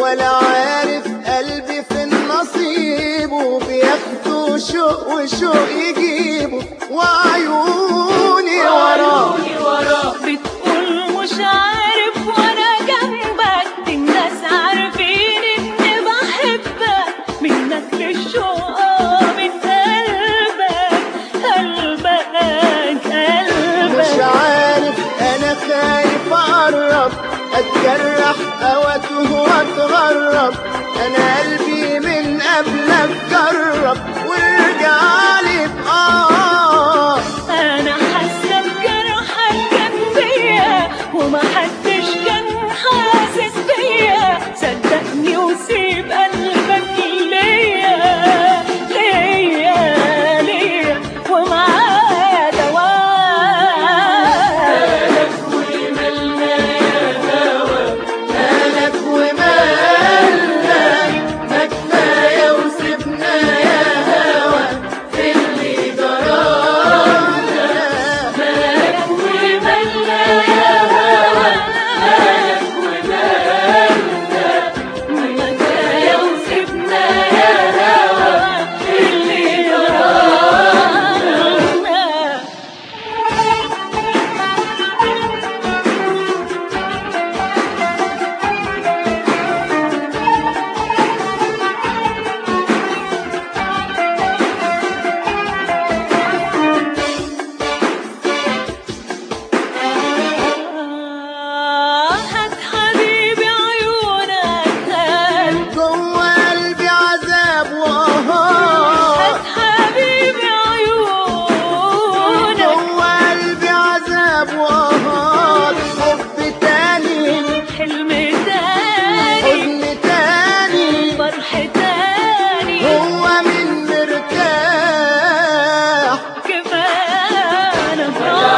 ولا عارف قلبي في النصيب وبياخدوا شوق وشوق يجيبوا وعيوني وراه بتقول مش عارف وانا جنبك الناس عارفين اني بحبك منك للشوق من قلبك قلبك مش قلبك عارف انا خايف اقرب اتجرح او اتوه واتغرب انا قلبي من قبلك جرب وارجع لي بآه انا حاسه بجرحك كان فيا وما حدش كان حاسس بيا صدقني وسيب قلبك ليا ليا ليا ومعايا دواء مالك ومالك ما كفايه وسيبنا يا هوا في اللي جرانا مالك ومالنا يا هوا مالك ومالنا كفاية وسيبنا يا هوا اللي جرانا هات حبيبي عيونك هات جوه قلبي عذاب وهار هات حبيبي عيونك جوه قلبي عذاب وهار حب تاني حلم تاني حزن تاني فرح تاني هو من مرتاح كفانا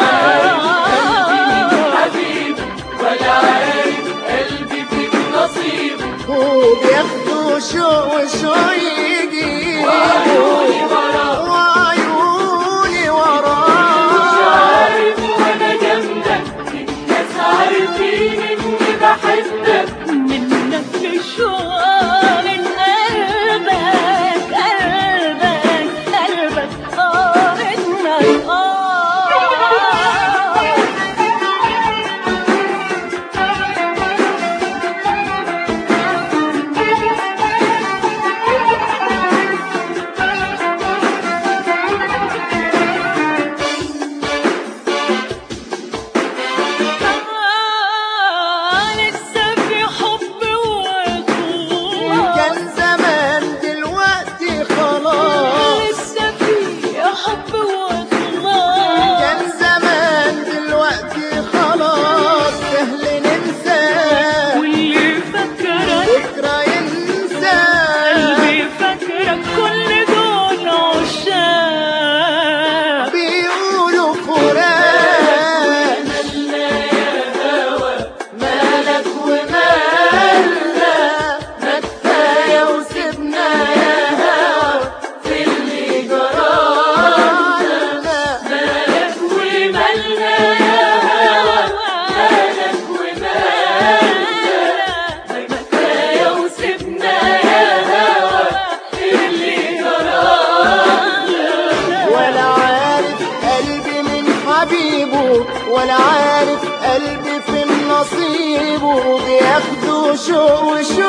وبياخدوا شوق وشوق يجي وعيوني وراه منك للشوق من قلبك قلبك قلبك اه منك آه لسه في حب وخلاص كان زمان دلوقتي خلاص لسه في حب وخلاص كان زمان دلوقتي خلاص سهل ننسى واللي فكرك بكرة ينسى قلبي فاكرك كل دول عشاق بيقولوا فراق مالك ومالنا ما كفاية وسيبنا يا هوا في اللي جرانا مالك ومالنا يا هوا مالك ومالنا ما كفاية وسيبنا يا هوا اللي جرانا ولا عارف قلبي من حبيبه ولا عارف قلبي في النصيب وبياخدوا شوق وشوق